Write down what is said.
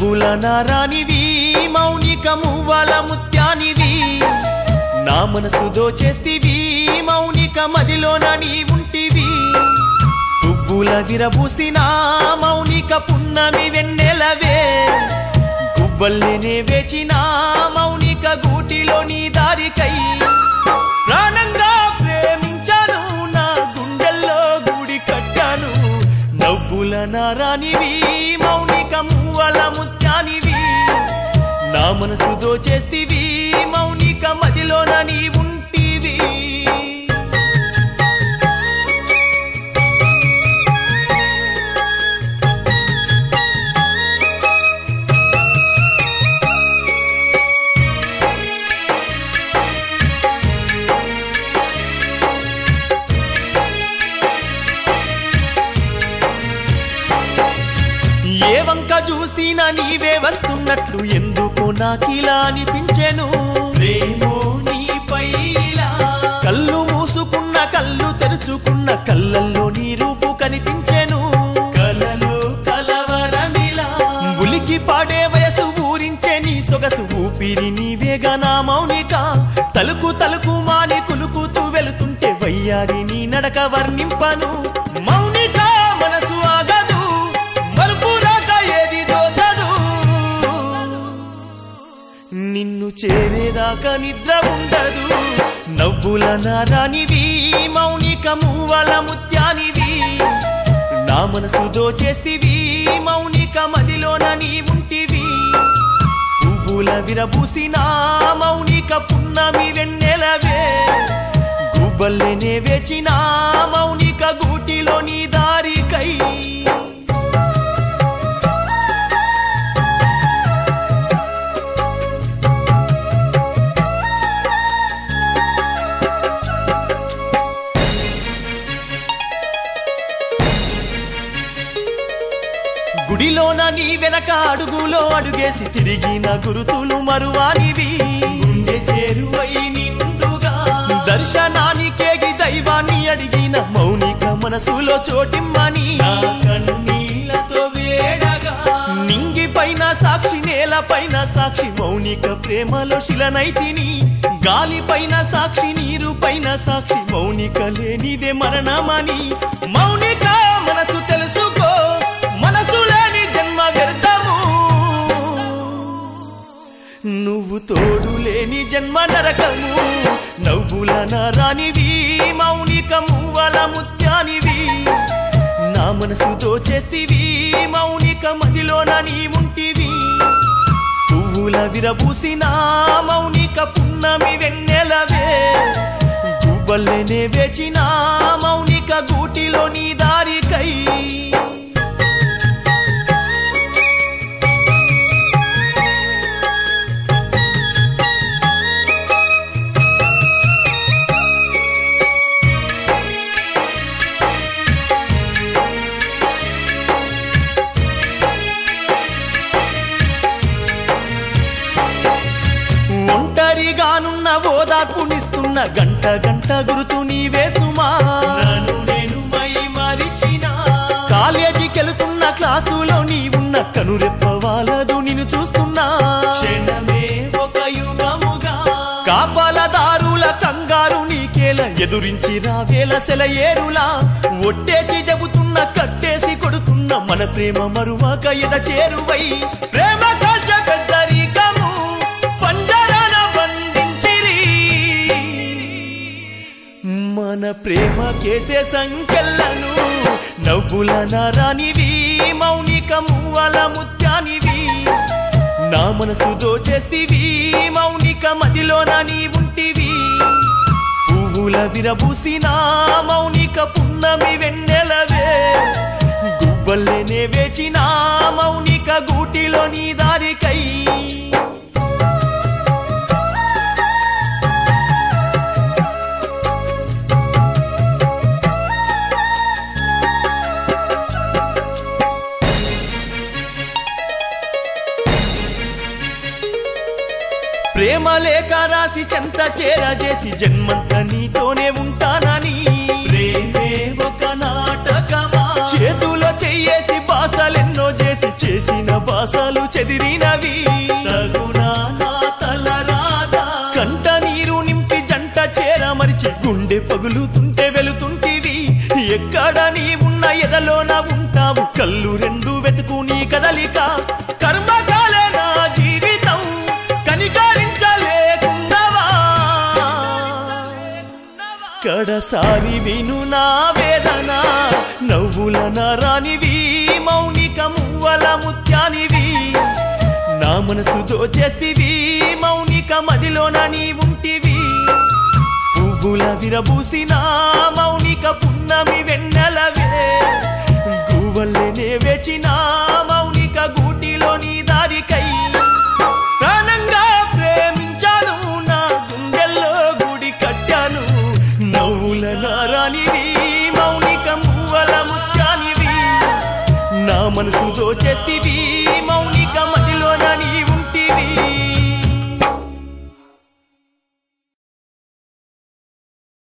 నవ్వుల నారానివి మౌనిక మువ్వల ముత్యానివి నా మనసు దోచేస్తివి మౌనిక మదిలోన నీ ఉంటివి పువ్వుల విరబూసిన మౌనిక పున్నమి వెన్నెలవే గుబ్బల్లెనే వేచిన మౌనిక గూటిలో నీ దారికై ప్రాణంగా ప్రేమించాను నా గుండెల్లో గుడి కట్టాను నవ్వుల నారానివి మౌనిక మువ్వల ముత్యానివి నా మనసు దోచేస్తివి మౌనిక మదిలోన నీ ఉంటివి ఏ వంక చూసినా నీవే వస్తున్నట్లు ఎందుకు నాకిలా అనిపించెను ప్రేమో నీపై ఇలా. కళ్ళు మూసుకున్న కళ్ళు తెరుచుకున్న కళ్ళల్లో నీ రూపు కనిపించెను కలలో కలవరమిలా ఉలికి పాడే వయసు ఊరించే నీ సొగసు ఊపిరి నీవేగా నా మౌనిక తలుకు తలుకు మాని కులుకుతూ వెళుతుంటే వయ్యారి నీ నడక వర్ణింపను మౌనిక మనసు ఆగదు మరుపు రాక ఏది దోచదు నిన్ను చేరేదాకా నిద్ర ఉండదు నవ్వుల నారానివి మౌనిక మువ్వల ముత్యానివి నా మనసు దోచేస్తివి మౌనిక మదిలోన నీ ఉంటివి పువ్వుల విరబూసిన మౌనిక పున్నమి వెన్నెలవే గుబ్బల్లెనే వేచిన మౌనిక గూటిలో నీ దారికై గుడిలోన నీ వెనక అడుగులో అడుగేసి తిరిగిన గురుతులు మరువానివి గుండె చేరువై నిండుగా దర్శనానికేగి దైవాన్ని అడిగిన మౌనిక మనసులో చోటిమ్మని నా కన్నీళ్లతో వేడగా నింగి పైన సాక్షి నేల పైన సాక్షి మౌనిక ప్రేమలో శిలనైతిని గాలి పైన సాక్షి నీరు పైన సాక్షి మౌనిక లేనిదే మరణమని మౌనిక మనసు తెలుసుకో మనసు లేని జన్మ వ్యర్థము నువ్వు తోడు లేని జన్మ నరకము నవ్వుల నరానివి మౌనిక మువ్వల ముత్యానివి నా మనసు దోచేస్తివి మౌనిక మదిలోన నీ ఉంటివి పువ్వుల విరబూసిన మౌనిక పున్నమి వెన్నెలవే గువ్వల్లెనే వేచిన మౌనిక గూటిలో నీ దారికై ఒంటరిగానున్న ఓదార్పునిస్తున్న గంట గంట గురుతు నీవే సుమా నన్ను నేను మై మరిచిన కాలేజీకెళ్తున్న క్లాసులో నీ ఉన్న కనురెప్ప వాళ్ళదు నిన్ను చూస్తున్నా క్షణమే ఒక యుగముగా కాపలదారుల కంగారు నీకేల ఎదురించి రావేల సెలయేరులా ఒట్టేసి చెబుతున్న కట్టేసి కొడుతున్న మన ప్రేమ మరువాక ఎద చేరువై ప్రేమ కాల్చ పెద్దరికము పంజరాన బంధించిరి మన ప్రేమ కేసే సంకెళ్ళను నవ్వుల నారానివి మౌనిక మువ్వల ముత్యానివి నా మనసు దోచేస్తివి మౌనిక మదిలోన నీ ఉంటివి పువ్వుల విరబూసిన మౌనిక పున్నమి వెన్నెలవే గువ్వల్లెనే వేచిన మౌనిక గూటిలో నీ దారికై ప్రేమ లేఖ రాసి చెంత చేరజేసి జన్మంత నీతోనే ఉంటానని ప్రేమే ఒక నాటకమా చేతులో చెయ్యేసి బాసలెన్నో చేసి చేసిన బాసలు చెదిరి ముదిరినవి తగునా నా తల రాదా కంట నీరు నింపి జంట చేర మరిచి గుండె పగులుతుంటే వెలుతుంటివి ఎక్కడ నీ ఉన్న ఎదలోన ఉంటావు కళ్ళు రెండు వెతుకు నీ కదలిక కర్మకాలే నా జీవితం కనికరించలేకున్నవా కడసారి విను నా వేదన నవ్వుల నరానివి మౌనిక మువ్వల ముత్యానివి నా మనసు దోచేస్తివి మౌనిక మదిలోన నీ ఉంటివి పువ్వుల విరబూసిన మౌనిక పున్నమి వెన్నెలవే గువ్వల్లే వేచిన మౌనిక గూటిలో నీ దారికై ప్రాణంగా ప్రేమించాను నా గుండెల్లో గుడి కట్టాను నవ్వుల నారానివి మౌనిక మువ్వల ముత్యానివి నా మనసు దోచేస్తివి